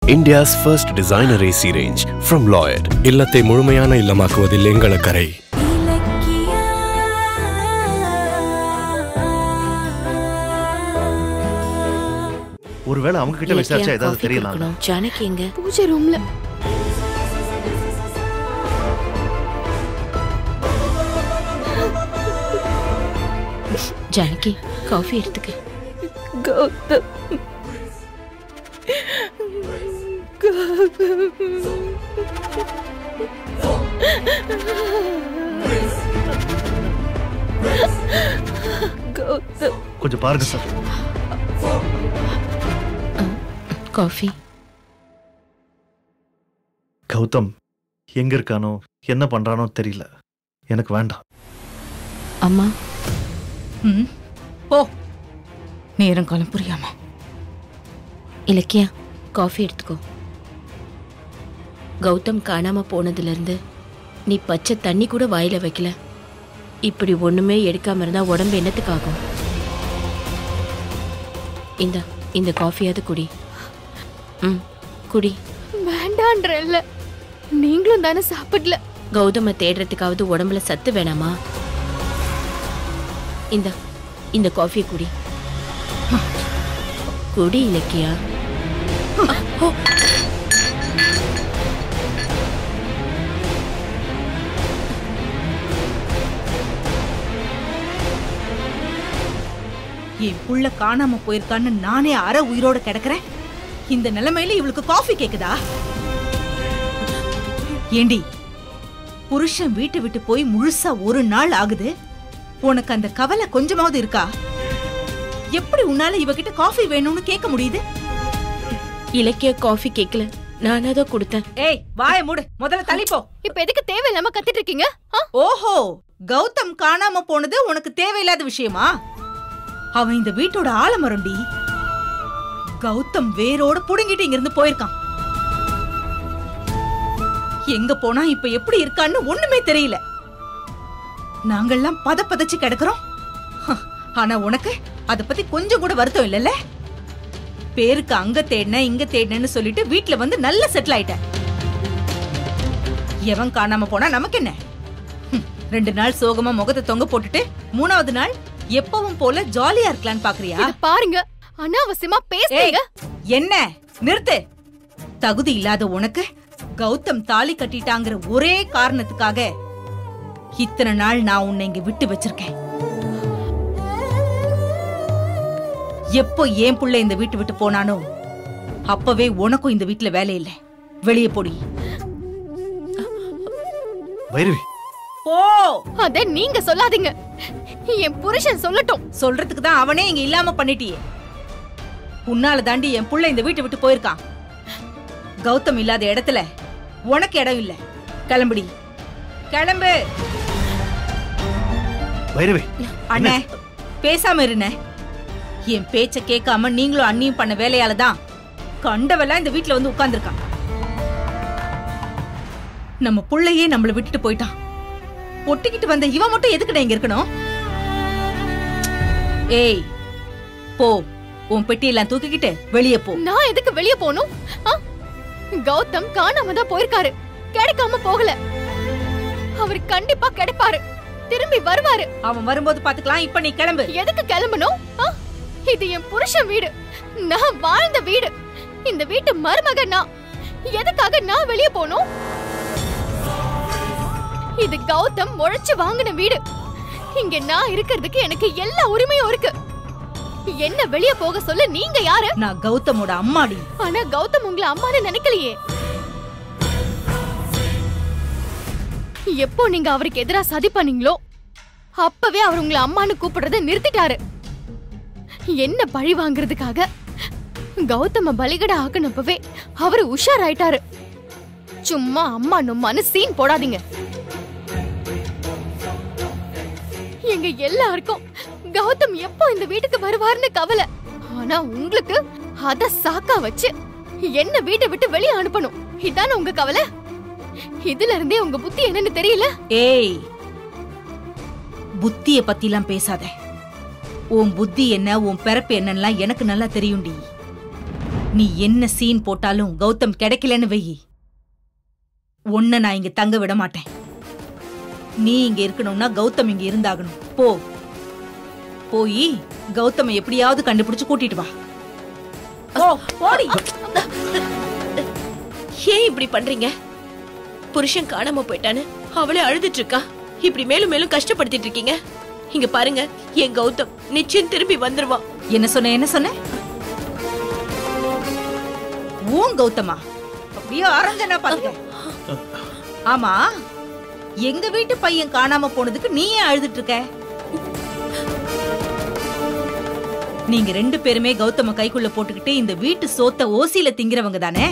India's first designer AC range from Lloyd. இல்லத்தை முழுமையான இல்லமாக்குவதில் எங்கள் கரை ஒருவேளை அவங்க கிட்ட விசாரிச்சா ஏதாவது தெரியலாம் ஜானகி எங்க பூஜை ரூம்ல ஜானகி காஃபி எடுத்துக்க கௌதம் கௌதம் கொஞ்சம் பாருங்க சார் காஃபி கௌதம் எங்க இருக்கானோ என்ன பண்றானோ தெரியல எனக்கு வேண்டாம் அம்மா ம் போ நேரம் காலம் புரியாம இலக்கியா காஃபி எடுத்துக்கோ கௌதம் காணாம போனதுல இருந்து நீ பச்சை தண்ணி கூட வாயில வைக்கல இப்படி ஒண்ணுமே எடுக்காம இருந்தா உடம்பு என்னத்துக்கு ஆகும் இந்த இந்த காஃபியாவது குடி ம் குடி வேண்டான்றல்ல நீங்களும் தானே சாப்பிடல கௌதம தேடுறதுக்காவது உடம்புல சத்து வேணாமா இந்த இந்த காஃபி குடி குடி இலக்கியா என் புள்ள காணாம போயிருக்கான்னு நானே அரை உயிரோட கிடக்குறேன் இந்த நிலைமையில இவளுக்கு காஃபி கேக்குதா ஏண்டி புருஷன் வீட்டை விட்டு போய் முழுசா ஒரு நாள் ஆகுது உனக்கு அந்த கவலை கொஞ்சமாவது இருக்கா எப்படி உன்னால இவகிட்ட காஃபி வேணும்னு கேட்க முடியுது இலக்கியா காஃபி கேட்கல நானா தான் கொடுத்தேன் ஏய் வாய மூடு முதல்ல தள்ளி போ இப்ப எதுக்கு தேவையில்லாம கத்திட்டு இருக்கீங்க ஆ? ஓஹோ கௌதம் காணாம போனது உனக்கு தேவையில்லாத விஷயமா அவன் இந்த வீட்டோட ஆலமரம்டி கௌதம் வேரோட புடுங்கிட்டு இங்கிருந்து போயிருக்கான் எங்க போனா இப்ப எப்படி இருக்கான்னு ஒண்ணுமே தெரியல நாங்கெல்லாம் பத பதச்சு கிடக்குறோம் ஹ, ஆனா உனக்கு அத பத்தி கொஞ்சம் கூட வருத்தம் இல்லல்ல பேருக்கு அங்க தேடின இங்க தேடினேன்னு சொல்லிட்டு வீட்ல வந்து நல்ல செட்டில் ஆயிட்ட எவன் காணாம போனா நமக்கு என்ன ஹம், ரெண்டு நாள் சோகமா முகத்தை தொங்க போட்டுட்டு மூணாவது நாள் எப்பவும் போல ஜாலியா இருக்கலாம்னு பாக்குறியா இது பாருங்க அனாவசியமா ஏய் பேசுறீங்க என்ன நிறுத்து தகுதி இல்லாத உனக்கு கௌதம் தாலி கட்டிட்டாங்கிற ஒரே காரணத்துக்காக இத்தனை நாள் நான் உன்னை இங்க விட்டு வச்சிருக்கேன் எப்போ ஏன் புள்ள இந்த வீட்டு விட்டு போனானோ அப்பவே உனக்கும் இந்த வீட்டுல வேலை இல்ல வெளியே போடி பைரவி போ அத நீங்க சொல்லாதீங்க என் புருஷன் சொல்லட்டும் சொல்றதுக்கு தான் அவனே இங்க இல்லாம பண்ணிட்டியே உன்னால தாண்டி என் புள்ள இந்த வீட்டை விட்டு போயிருக்கான் கௌதம் இல்லாத இடத்துல உனக்கு இடம் இல்ல கிளம்புடி கிளம்பு பைரவி அண்ணே பேசாம இருண்ணே என் பேச்ச கேட்காம நீங்களும் அண்ணியும் பண்ண வேலையால தான் கண்டவெல்லாம் இந்த வீட்ல வந்து உட்கார்ந்திருக்கான் நம்ம புள்ளையே நம்மள விட்டுட்டு போயிட்டான் ஒட்டிக்கிட்டு வந்த இவன் மட்டும் எதுக்குடா இங்க இருக்கணும் ஏய் போ உன் பெட்டியெல்லாம் தூக்கிக்கிட்டு வெளியே போ நான் எதுக்கு வெளிய போகணும் ஆ? கௌதம் காணாம தான் போயிருக்காரு கிடைக்காம போகல அவர் கண்டிப்பா கிடைப்பாரு திரும்பி வருவாரு அவன் வரும்போது பாத்துக்கலாம் இப்ப நீ கிளம்பு எதுக்கு கிளம்பணும் ஆ? இது என் புருஷன் வீடு நான் வாழ்ந்த வீடு இந்த வீட்டு மருமக நான் எதுக்காக நான் வெளிய போகணும் இது கௌதம் முளைச்சு வாங்கின வீடு இங்க நான் இருக்கிறதுக்கு எனக்கு எல்லா உரிமையும் இருக்கு என்ன வெளிய போக சொல்ல நீங்க யாரு நான் கௌதமோட அம்மாடி ஆனா கௌதம் உங்களை அம்மான்னு நினைக்கலையே எப்போ நீங்க அவருக்கு எதிரா சதி பண்ணீங்களோ அப்பவே அவர் உங்களை அம்மான்னு கூப்பிடுறத நிறுத்திட்டாரு என்ன பழி வாங்குறதுக்காக கௌதம பலிகட ஆக்குனப்பவே அவரு உஷாராயிட்டாரு சும்மா அம்மா நும்மான்னு சீன் போடாதீங்க எங்க எல்லாருக்கும் கௌதம் எப்போ இந்த வீட்டுக்கு வருவார்னு கவலை ஆனா உங்களுக்கு அத சாக்கா வச்சு என்ன வீட்டை விட்டு வெளியே அனுப்பணும் இதானே உங்க கவலை இதுல இருந்தே உங்க புத்தி என்னன்னு தெரியல ஏய் புத்திய பத்திலாம் பேசாத உன் புத்தி என்ன உன் பிறப்பு என்னன்னா எனக்கு நல்லா தெரியும்டி நீ என்ன சீன் போட்டாலும் கௌதம் கிடைக்கலன்னு வெயி உன்னை நான் இங்க தங்க விட மாட்டேன் நீ இங்க இருக்கணும்னா கௌதம் இங்க இருந்தாகணும் போ போய் கௌதம எப்படியாவது கண்டுபிடிச்சு கூட்டிட்டு வா போ போடி ஏன் இப்படி பண்றீங்க புருஷன் காணாம போயிட்டான்னு அவளே அழுதுட்டு இருக்கா இப்படி மேலும் மேலும் கஷ்டப்படுத்திட்டு இருக்கீங்க இங்க பாருங்க என் கௌதம் நிச்சயம் திரும்பி வந்துருவான் என்ன சொன்ன என்ன சொன்ன ஊன் கௌதமா அப்படியே அரஞ்சனா பாத்துக்க ஆமா எங்க வீட்டு பையன் காணாம போனதுக்கு நீ ஏன் அழுதுட்டு இருக்க நீங்க ரெண்டு பேருமே கௌதம கைக்குள்ள போட்டுக்கிட்டு இந்த வீட்டு சோத்த ஓசியில திங்கிறவங்க தானே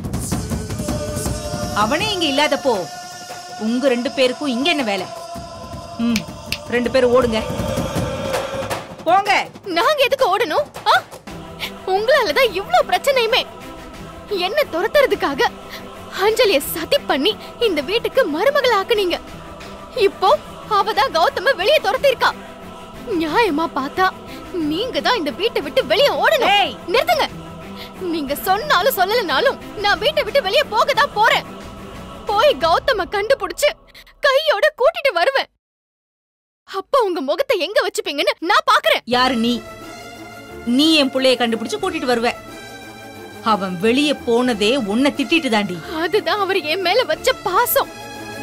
அவனே இங்க இல்லாதப்போ உங்க ரெண்டு பேருக்கும் இங்க என்ன வேலை ம் ரெண்டு பேரும் ஓடுங்க போங்க நாங்க எதுக்கு ஓடணும் ஆ? உங்களாலதான் இவ்ளோ பிரச்சனையுமே என்ன துரத்துறதுக்காக அஞ்சலிய சதி பண்ணி இந்த வீட்டுக்கு மருமகள் ஆக்குனீங்க இப்போ அவதான் கௌதம வெளியே துரத்திருக்கா நியாயமா பார்த்தா நீங்க தான் இந்த வீட்டை விட்டு வெளியே ஓடணும் ஏய் நிறுத்துங்க நீங்க சொன்னாலும் சொல்லலனாலும் நான் வீட்டை விட்டு வெளியே போக தான் போறேன் போய் கௌதம கண்டுபிடிச்சு கையோட கூட்டிட்டு வருவேன் அப்ப உங்க முகத்தை எங்க வச்சுப்பீங்கன்னு நான் பாக்குறேன் யாரு நீ நீ என் புள்ளைய கண்டுபிடிச்சு கூட்டிட்டு வருவ அவன் வெளிய போனதே உன்னை திட்டிட்டு தாண்டி அதுதான் அவர் என் மேல வச்ச பாசம்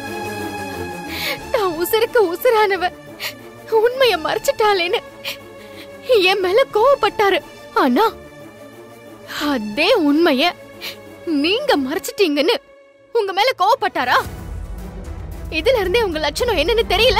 நான் உசுருக்கு உசுரானவ உண்மைய மறைச்சிட்டாளேன்னு என் மேல கோவப்பட்டாரு ஆனா அதே உண்மைய நீங்க மறைச்சிட்டீங்கன்னு உங்க மேல கோவப்பட்டாரா இதுல இருந்தே உங்க லட்சணம் என்னன்னு தெரியல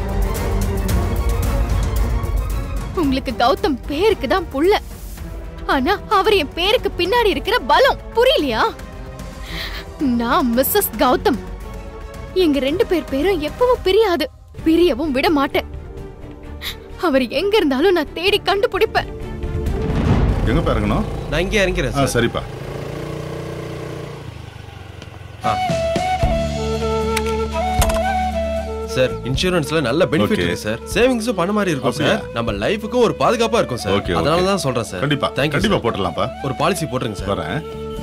உங்களுக்கு கௌதம் பேருக்கு தான் புள்ள ஆனா அவர் என் பேருக்கு பின்னாடி இருக்கிற பலம் புரியலையா நான் மிஸ்ஸஸ் கௌதம் எங்க ரெண்டு பேர் பேரும் எப்பவும் பிரியாது பிரியவும் விட மாட்டேன் அவர் எங்க இருந்தாலும் நான் தேடி கண்டுபிடிப்பேன் எங்க பாருங்கணும் நான் இங்கே இறங்கிறேன் ஆ சார் சரிப்பா சார் இன்சூரன்ஸ்ல நல்ல பெனிஃபிட் Okay. இருக்கு சார் சேவிங்ஸும் பண்ண மாதிரி இருக்கும் அப்படியா? சார் நம்ம லைஃபுக்கும் ஒரு பாதுகாப்பா இருக்கும் சார் Okay, okay. அதனால தான் சொல்றேன் சார் கண்டிப்பா தேங்க்யூ கண்டிப்பா போட்டுடலாம்ப்பா ஒரு பாலிசி போட்டுருங்க சார் வரேன்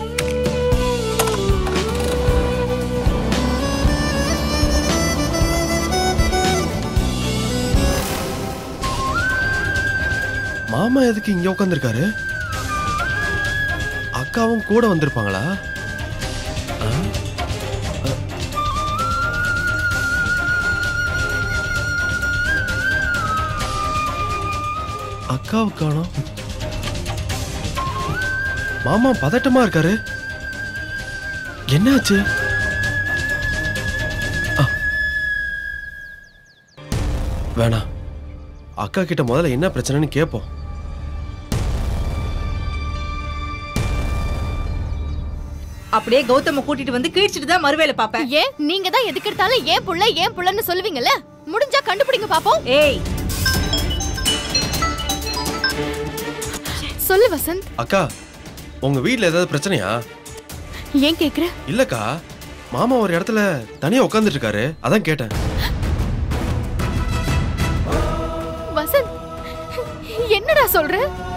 மாமா எதுக்கு இங்க உட்காந்துருக்காரு அக்காவும் கூட வந்திருப்பாங்களா ஆ? அ. அக்காவை காணோம் மாமா பதட்டமா இருக்காரு என்னாச்சு ஆ. வேணாம் அக்கா கிட்ட முதல்ல என்ன பிரச்சனைன்னு கேட்போம் அப்படியே கௌதம கூட்டிட்டு வந்து கீழ்ச்சிட்டு தான் மறுவேளை பாப்பேன் ஏன் நீங்க தான் எதுக்கு எடுத்தாலும் ஏன் புள்ள ஏன் புள்ளன்னு சொல்லுவீங்கல்ல முடிஞ்சா கண்டுபிடிங்க பாப்போம் ஏய் சொல்லு வசந்த் அக்கா உங்க வீட்ல ஏதாவது பிரச்சனையா ஏன் கேக்குற இல்லக்கா மாமா ஒரு இடத்துல தனியா உட்காந்துட்டு இருக்காரு அதான் கேட்டேன் வசந்த் என்னடா சொல்ற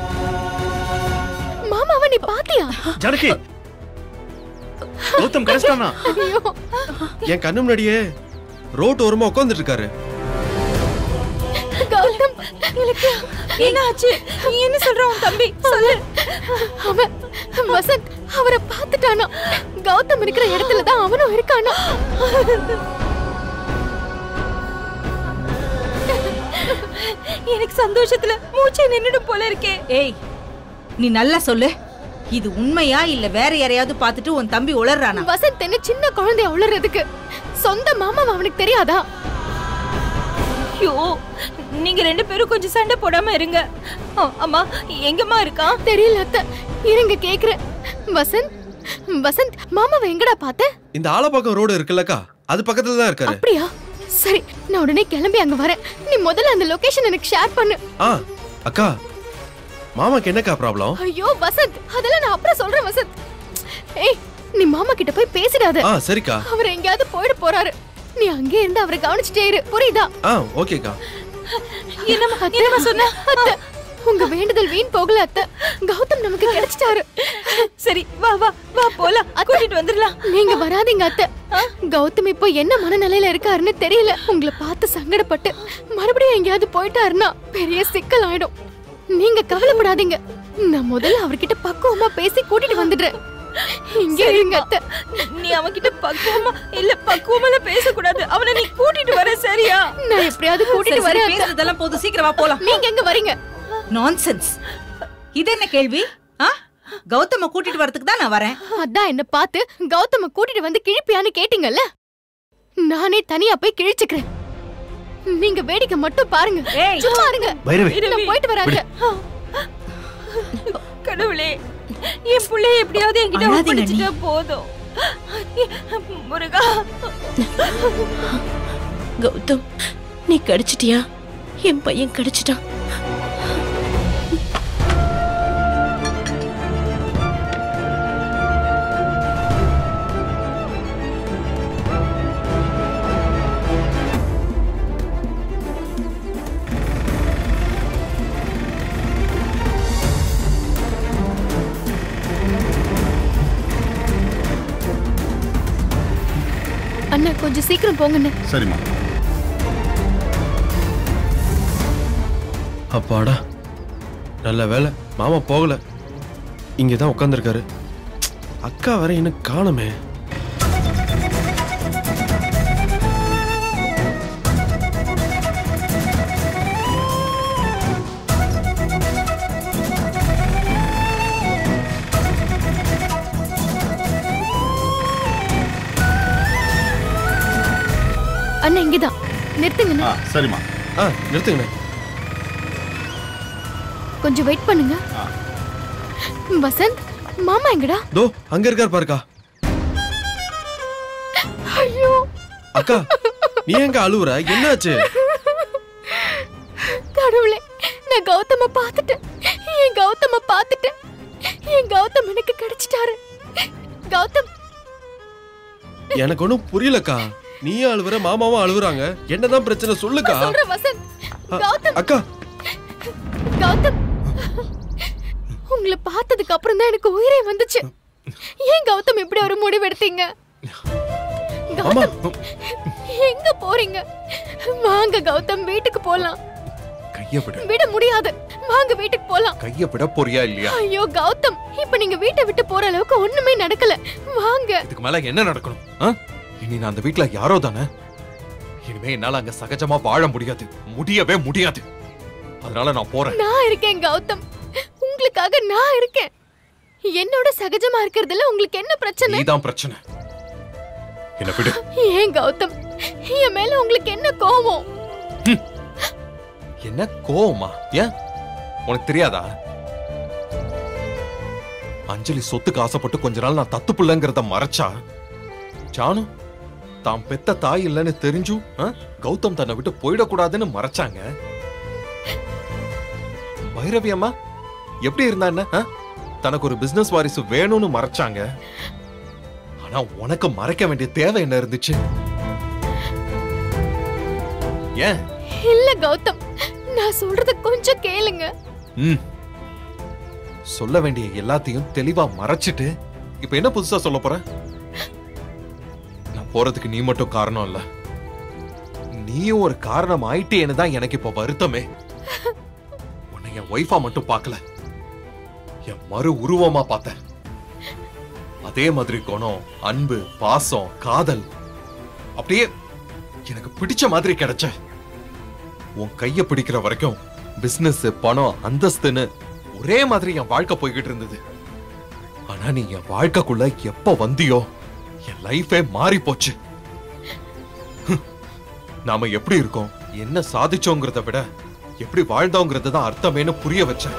மாமாவை நீ பாத்தியா ஜானகி கௌதம் கிடைச்சிட்டானா ஐயோ என் கண்ணு முன்னாடியே ரோட் ஓரமா உட்காந்துட்டு இருக்காரு கௌதம் என்ன ஆச்சு நீ என்ன சொல்ற உன் தம்பி சொல்லு அவன் வசந்த் அவரை பார்த்துட்டானா கௌதம் இருக்கிற இடத்துல தான் அவனும் இருக்கானா எனக்கு சந்தோஷத்துல மூச்சை நின்னுடும் போல இருக்கே ஏய் நீ நல்லா சொல்லு இது உண்மையா இல்ல வேற யாரையாவது பார்த்துட்டு உன் தம்பி உளறானா வசந்த் என்ன சின்ன குழந்தைய உளறதுக்கு சொந்த மாமா அவனுக்கு தெரியாதா ஐயோ நீங்க ரெண்டு பேரும் கொஞ்சம் சண்டை போடாம இருங்க அ- அம்மா எங்கம்மா இருக்கான் தெரியல அத்தை இருங்க கேக்குறேன் வசந்த் வசந்த் மாமாவை எங்கடா பார்த்த இந்த ஆலப்பாக்கம் ரோடு இருக்குல்லக்கா அது பக்கத்துல தான் இருக்காரு அப்படியா சரி நான் உடனே கிளம்பி அங்க வரேன் நீ முதல்ல அந்த லொகேஷன் எனக்கு ஷேர் பண்ணு ஆ அக்கா மாமாக்கு என்னக்கா ப்ராப்ளம் ஐயோ வசந்த் அதெல்லாம் நான் அப்புறம் சொல்றேன் வசந்த் ஏய் நீ மாமா கிட்ட போய் பேசிடாத ஆ சரிக்கா அவர் எங்கேயாவது போயிட போறாரு நீ அங்கே இருந்து அவரை கவனிச்சுட்டே இரு புரியுதா ஆ ஓகேக்கா என்னம்மா என்னமா சொன்ன உங்க வேண்டுதல் வீண் போகல அத்தை கௌதம் நமக்கு கிடைச்சிட்டாரு சரி வா வா வா போலாம் கூட்டிட்டு வந்துடலாம் நீங்க வராதீங்க அத்தை கௌதம் இப்போ என்ன மனநிலையில இருக்காருன்னு தெரியல உங்களை பார்த்து சங்கடப்பட்டு மறுபடியும் எங்கேயாவது போயிட்டாருன்னா பெரிய சிக்கல் ஆயிடும் நீங்க கவலைப்படாதீங்க நான் முதல்ல அவர்கிட்ட பக்குவமா பேசி கூட்டிட்டு வந்துடுறேன் இங்க இருங்க அத்தை நீ அவன்கிட்ட பக்குவமா இல்ல பக்குவமா பேசக்கூடாது அவனை நீ கூட்டிட்டு வர சரியா நான் எப்படியாவது சரி, கூட்டிட்டு சரி, வரேன் அத்தை. பேசுறதெல்லாம் போதும் சீக்கிரம் வா போலாம் நீங்க எங்க வரீங்க நான்சென்ஸ் இது என்ன கேள்வி ஆ கௌதம கூட்டிட்டு வரதுக்கு தான் நான் வரேன் அதான் என்ன பார்த்து கௌதம கூட்டிட்டு வந்து கிழிப்பியான்னு கேட்டீங்கல்ல நானே தனியா போய் கிழிச்சுக்கிறேன் நீங்க வேடிக்கை மட்டும் பாருங்க ஏய். சும்மா இருங்க பைரவி நான் போயிட்டு வராங்க கடவுளே என் பிள்ளைய எப்படியாவது என்கிட்ட அழாதீங்க ஒப்படைச்சிட்டா போதும் முருகா கௌதம் நீ கிடைச்சிட்டியா என் பையன் கிடைச்சிட்டான் அண்ணா கொஞ்சம் சீக்கிரம் போங்கண்ணே சரிம்மா அப்பாடா நல்ல வேலை மாமா போகல இங்கே தான் உட்காந்துருக்காரு அக்கா வர இன்னும் காணுமே அண்ணா இங்கதான் நிறுத்துங்கண்ணா ஆ சரிம்மா ஆ நிறுத்துங்கண்ணே கொஞ்சம் வெயிட் பண்ணுங்க ஆ. வசந்த் மாமா எங்கடா தோ அங்க இருக்கார் பாருக்கா ஐயோ அக்கா நீ எங்க அழுவுற என்னாச்சு கடவுளே நான் கௌதம பார்த்துட்டேன் என் கௌதம பார்த்துட்டேன் என் கௌதம் எனக்கு கிடைச்சிட்டாரு கௌதம் எனக்கு ஒன்றும் புரியலக்கா நீயும் அழுவுற மாமாவும் அழுவுறாங்க என்னதான் பிரச்சனை சொல்லுக்கா சொல்ற வசந்த் கௌதம் அக்கா கௌதம் உங்களை பார்த்ததுக்கு அப்புறம் தான் எனக்கு உயிரே வந்துச்சு ஏன் கௌதம் இப்படி ஒரு முடிவு எடுத்தீங்க ஆமா கௌதம் எங்க போறீங்க வாங்க கௌதம் வீட்டுக்கு போலாம் கைய விட விட முடியாது வாங்க வீட்டுக்கு போலாம் கைய விட போறியா இல்லையா ஐயோ கௌதம் இப்ப நீங்க வீட்டை விட்டு போற அளவுக்கு ஒண்ணுமே நடக்கல வாங்க இதுக்கு மேல என்ன நடக்கணும் ஆ? இனி நான் அந்த வீட்ல யாரோ தானே இனிமே என்னால அங்க சகஜமா வாழ முடியாது முடியவே முடியாது அதனால நான் போறேன் நான் இருக்கேன் கௌதம் உங்களுக்காக நான் இருக்கேன் என்னோட சகஜமா இருக்கிறதுல உங்களுக்கு என்ன பிரச்சனை நீதான் பிரச்சனை என்ன விடு ஏன் கௌதம் என் மேல உங்களுக்கு என்ன கோவம் என்ன கோவமா ஏன் உனக்கு தெரியாதா அஞ்சலி சொத்துக்கு ஆசைப்பட்டு கொஞ்ச நாள் நான் தத்து பிள்ளைங்கிறத மறைச்சா ஜானு தாம் பெத்த தாய் இல்லைன்னு தெரிஞ்சும் ஆ, கௌதம் தன்னை விட்டு போயிடக்கூடாதுன்னு மறைச்சாங்க பைரவி அம்மா எப்படி இருந்தா என்ன ஆ? தனக்கு ஒரு பிசினஸ் வாரிசு வேணும்னு மறைச்சாங்க ஆனா உனக்கு மறைக்க வேண்டிய தேவை என்ன இருந்துச்சு ஏன் இல்ல கௌதம் நான் சொல்றத கொஞ்சம் கேளுங்க ம் சொல்ல வேண்டிய எல்லாத்தையும் தெளிவா மறைச்சிட்டு இப்ப என்ன புதுசா சொல்ல போற நான் போறதுக்கு நீ மட்டும் காரணம் இல்ல நீயும் ஒரு காரணம் ஆயிட்டேன்னு தான் எனக்கு இப்ப வருத்தமே உன்னை என் ஒய்ஃபா மட்டும் பார்க்கல என் மறு உருவமா பார்த்தேன் அதே மாதிரி குணம் அன்பு பாசம் காதல் அப்படியே எனக்கு பிடிச்ச மாதிரி கிடைச்ச உன் கைய பிடிக்கிற வரைக்கும் பிசினஸ் பணம் அந்தஸ்துன்னு ஒரே மாதிரி என் வாழ்க்கை போய்கிட்டு இருந்தது ஆனா நீ என் வாழ்க்கைக்குள்ள எப்ப வந்தியோ என் லைஃபே மாறி போச்சு ஹம். நாம எப்படி இருக்கோம் என்ன சாதிச்சோங்கிறத விட எப்படி வாழ்ந்தோங்கிறது தான் அர்த்தமேன்னு புரிய வச்சேன்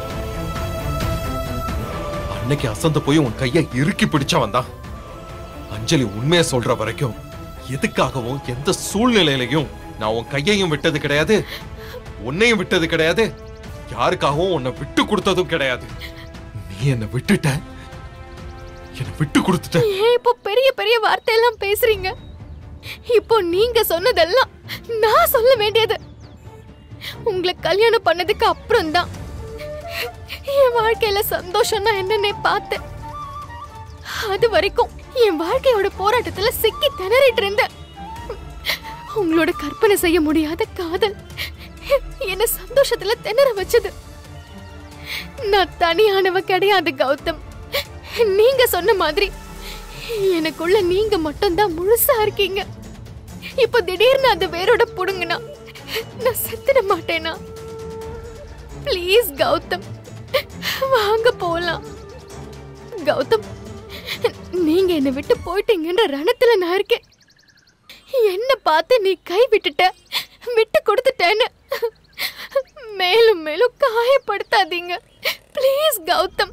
அன்னைக்கு அசந்து போய் உன் கையை இறுக்கி பிடிச்சவன் தான் அஞ்சலி உண்மையை சொல்ற வரைக்கும் எதுக்காகவும் எந்த சூழ்நிலையிலையும் நான் உன் கையையும் விட்டது கிடையாது உன்னையும் விட்டது கிடையாது யாருக்காகவும் உன்னை விட்டு கொடுத்ததும் கிடையாது நீ என்னை விட்டுட்ட என்னை விட்டு கொடுத்துட்ட ஏன் இப்போ பெரிய பெரிய வார்த்தையெல்லாம் பேசுறீங்க இப்போ நீங்க சொன்னதெல்லாம் நான் சொல்ல வேண்டியது உங்களை கல்யாணம் பண்ணதுக்கு அப்புறம் தான் என் வாழ்க்கையில சந்தோஷம்னா என்னன்னே பார்த்தேன் அது வரைக்கும் என் வாழ்க்கையோட போராட்டத்துல சிக்கி திணறிட்டு இருந்தேன் உங்களோட கற்பனை செய்ய முடியாத காதல் என்ன சந்தோஷத்துல திணற வச்சது நான் தனியானவ கிடையாது கௌதம் நீங்க சொன்ன மாதிரி எனக்குள்ள நீங்க மட்டும்தான் முழுசா இருக்கீங்க இப்போ திடீர்னு அந்த வேரோட புடுங்கனா நான் செத்துட மாட்டேனா ப்ளீஸ் கௌதம் வாங்க போலாம் கௌதம் நீங்க என்னை விட்டு போயிட்டீங்கன்ற ரணத்துல நான் இருக்கேன் என்ன பார்த்து நீ கை விட்டுட்ட விட்டு கொடுத்துட்டேன்னு மேலும் மேலும் காயப்படுத்தாதீங்க ப்ளீஸ் கௌதம்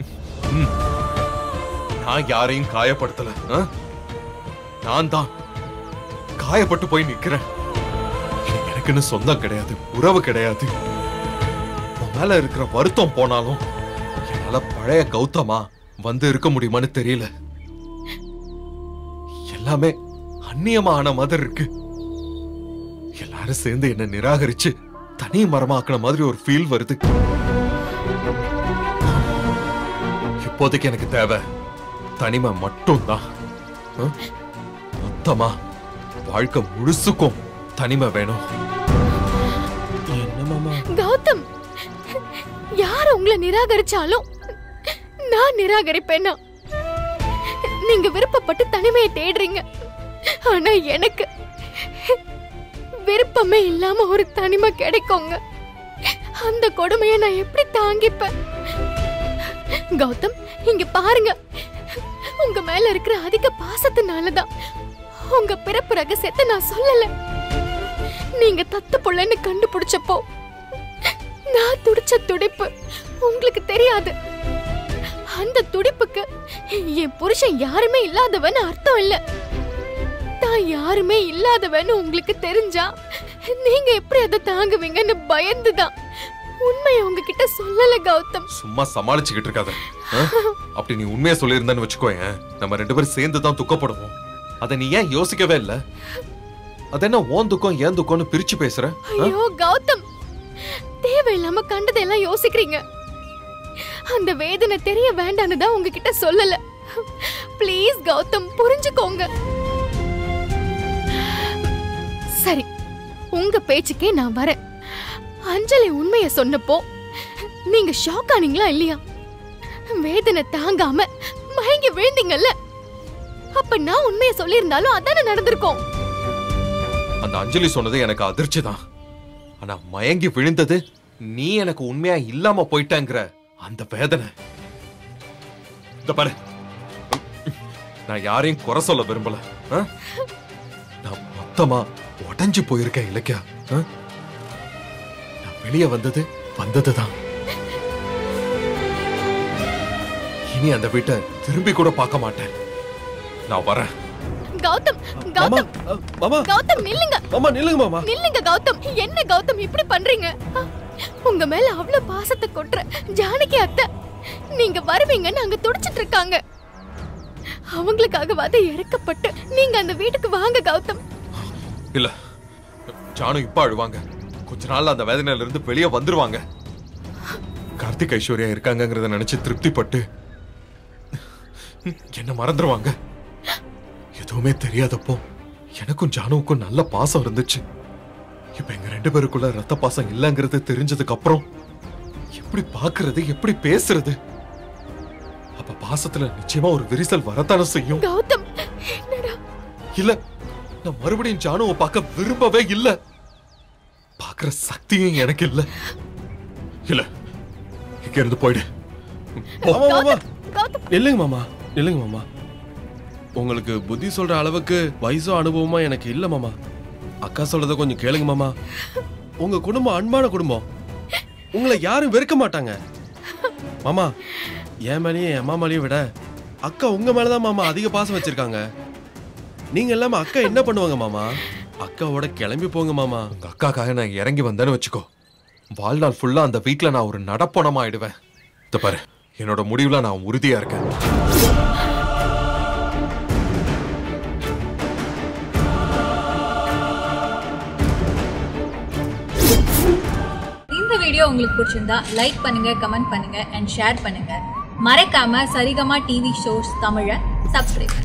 நான் யாரையும் காயப்படுத்தல ஆ? நான் தான் காயப்பட்டு போய் நிக்கிறேன் எனக்குன்னு சொந்தம் கிடையாது உறவு கிடையாது உன் மேல இருக்கிற வருத்தம் போனாலும் என்னால பழைய கௌதமா வந்து இருக்க முடியுமான்னு தெரியல எல்லாமே அந்நியமா ஆன மாதிரி இருக்கு எல்லாரும் சேர்ந்து என்ன நிராகரிச்சு தனி மரமாக்குன மாதிரி ஒரு ஃபீல் வருது இப்போதைக்கு எனக்கு தேவை தனிமை மட்டும்தான் ஆ? மொத்தமா வாழ்க்கை முழுசுக்கும் தனிமை வேணும் என்ன மாமா கௌதம் யார் உங்களை நிராகரிச்சாலும் நான் நிராகரிப்பேனா நீங்க விருப்பப்பட்டு தனிமையை தேடுறீங்க ஆனா எனக்கு விருப்பமே இல்லாம ஒரு தனிமை கிடைக்குங்க அந்த கொடுமையை நான் எப்படி தாங்கிப்பேன் கௌதம் இங்க பாருங்க உங்க மேல இருக்கிற அதிக பாசத்தினாலதான் உங்க பிறப்பு ரகசியத்தை நான் சொல்லல நீங்க தத்து புள்ளன்னு கண்டுபிடிச்சப்போ நான் துடிச்ச துடிப்பு உங்களுக்கு தெரியாது அந்த துடிப்புக்கு என் புருஷன் யாருமே இல்லாதவன் அர்த்தம் இல்ல தான் யாருமே இல்லாதவன்னு உங்களுக்கு தெரிஞ்சா நீங்க எப்படி அதை தாங்குவீங்கன்னு பயந்துதான் உண்மையை உங்ககிட்ட சொல்லல கௌதம் சும்மா சமாளிச்சுக்கிட்டு இருக்காத ஆ? அப்படி நீ உண்மையா சொல்லியிருந்தேன்னு வச்சுக்கோயேன் நம்ம ரெண்டு பேரும் சேர்ந்து தான் துக்கப்படுவோம் அதை நீ ஏன் யோசிக்கவே இல்ல அது என்ன ஓன் துக்கம் ஏன் துக்கம்னு பிரிச்சு பேசுற ஆ? ஐயோ கௌதம் தேவையில்லாம கண்டதெல்லாம் யோசிக்கிறீங்க அந்த வேதனை தெரிய வேண்டான்னு தான் உங்ககிட்ட சொல்லல ப்ளீஸ் கௌதம் புரிஞ்சுக்கோங்க சரி உங்க பேச்சுக்கே நான் வரேன் அஞ்சலி உண்மைய சொன்னப்போ நீங்க ஷாக் ஆனீங்களா இல்லையா வேதனை தாங்காம மயங்கி விழுந்தீங்கல்ல அப்ப நான் உண்மைய சொல்லியிருந்தாலும் அதானே நடந்திருக்கும் அந்த அஞ்சலி சொன்னது எனக்கு அதிர்ச்சி தான் ஆனா மயங்கி விழுந்தது நீ எனக்கு உண்மையா இல்லாம போயிட்டேங்கிற அந்த வேதனை இந்த பாரு நான் யாரையும் குறை சொல்ல விரும்பல ஆ? நான் மொத்தமா உடைஞ்சு போயிருக்கேன் இலக்கியா ஆ? நான் வெளியே வந்தது வந்ததுதான் இனி அந்த வீட்டை திரும்பி கூட பார்க்க மாட்டேன் நான் வரேன் கௌதம் மாமா கௌதம் அ, மாமா கௌதம் நில்லுங்க மாமா நில்லுங்க மாமா நில்லுங்க கௌதம் என்ன கௌதம் இப்படி பண்றீங்க அ, உங்க மேல அவ்வளவு பாசத்தை கொட்டுற ஜானகி அத்தை நீங்க வருவீங்கன்னு அங்க துடிச்சிட்டு இருக்காங்க அவங்களுக்காகவாது இறக்கப்பட்டு நீங்க அந்த வீட்டுக்கு வாங்க கௌதம் இல்ல ஜானு இப்ப அழுவாங்க கொஞ்ச நாள்ல அந்த வேதனையில இருந்து வெளியே வந்துருவாங்க கார்த்திக் ஐஸ்வர்யா இருக்காங்கங்கறத நினைச்சு திருப்திப்பட்டு என்ன மறந்துருவாங்க எதுவுமே தெரியாதப்போ எனக்கும் ஜானுவுக்கும் நல்ல பாசம் இருந்துச்சு இப்ப எங்க ரெண்டு பேருக்குள்ள ரத்த பாசம் இல்லங்கிறது தெரிஞ்சதுக்கு அப்புறம் எப்படி பாக்குறது எப்படி பேசுறது அப்ப பாசத்துல நிச்சயமா ஒரு விரிசல் வரத்தானே செய்யும் கௌதம் என்னடா இல்ல நான் மறுபடியும் ஜானுவை பார்க்க விரும்பவே இல்ல பார்க்கிற சக்தியும் எனக்கு இல்ல இல்ல இங்க இருந்து போயிடு போ. மாமா மாமா கௌதம் நில்லுங்க மாமா நில்லுங்க மாமா உங்களுக்கு புத்தி சொல்ற அளவுக்கு வயசோ அனுபவமா எனக்கு இல்ல மாமா அக்கா சொல்றத கொஞ்சம் கேளுங்க மாமா உங்க குடும்பம் அன்பான குடும்பம் உங்களை யாரும் வெறுக்க மாட்டாங்க மாமா என் மேலேயும் என் அம்மா மேலேயும் விட அக்கா உங்க மேலதான் மாமா அதிக பாசம் வச்சிருக்காங்க நீங்க இல்லாம அக்கா என்ன பண்ணுவாங்க மாமா அக்காவோட கிளம்பி போங்க மாமா உங்க அக்காக்காக நான் இறங்கி வந்தேன்னு வச்சுக்கோ வாழ்நாள் ஃபுல்லா அந்த வீட்ல நான் ஒரு நடப்பணமா ஆயிடுவேன் இத பாரு என்னோட முடிவுல நான் உறுதியா இருக்கேன் இந்த வீடியோ உங்களுக்கு பிடிச்சிருந்தா லைக் பண்ணுங்க கமெண்ட் பண்ணுங்க அண்ட் ஷேர் பண்ணுங்க மறக்காம சரிகமா டிவி ஷோஸ் தமிழை சப்ஸ்கிரைப் பண்ணுங்க